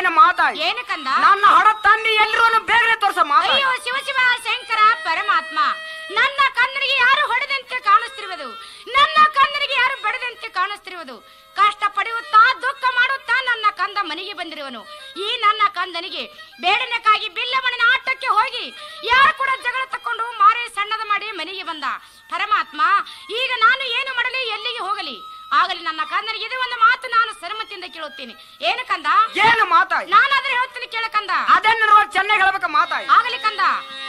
ಏನು ಮಾತಾಯಿ ಏನು ಕಂದ ನನ್ನ ಹಡ ತಂದಿ ಎಲ್ರೂ ಬೇಗನೆ ತೋರ್ಸ ಮಾತಾಯಿ ಅಯ್ಯೋ ಶಿವ ಶಿವ ಶಂಕರ ಪರಮಾತ್ಮ ನನ್ನ ಕಣ್ಣನಿಗೆ ಯಾರು ಹೊಡೆದಂತೆ ಕಾಣಿಸ್ತಿರುವುದು ನನ್ನ ಕಣ್ಣನಿಗೆ ಯಾರು ಬಡದಂತೆ ಕಾಣಿಸ್ತಿರುವುದು ಕಷ್ಟ ಪಡೆಯುತ್ತಾ ದುಃಖ ಮಾಡುತ್ತಾ ನನ್ನ ಕಂದ ಮನೆಗೆ ಬಂದಿರುವನು ಈ ನನ್ನ ಕಂದನಿಗೆ ಬೇಡನೆಕ್ಕಾಗಿ ಬಿಲ್ಲಮಣಿನ ಆಟಕ್ಕೆ ಹೋಗಿ ಯಾರು ಕೂಡ ಜಗಳ ತಕೊಂಡು ಮಾರೆ ಸಣ್ಣದ ಮಾಡಿ ಮನೆಗೆ ಬಂದ ಪರಮಾತ್ಮ ಈಗ ನಾನು ಏನು ಮಾಡಲಿ ಎಲ್ಲಿಗೆ ಹೋಗಲಿ ಆಗಲಿ ನನ್ನ ಕಂದನಿಗೆ ಇದು ಒಂದು ಮಾತು ನಾನು ಸರಮತಿಯಿಂದ ಕೇಳುತ್ತೇನೆ ಏನು ಕಂದ ಏನು ಮಾತಾಯಿ ನಾನಾದ್ರೆ ಹೇಳ್ತೀನಿ ಕೇಳ ಕಂದ ಅದನ್ನ ನೋಡಿ ಚೆನ್ನಾಗಿ ಹೇಳ್ಬೇಕ ಮಾತಾಯಿ ಆಗಲಿ ಕಂದ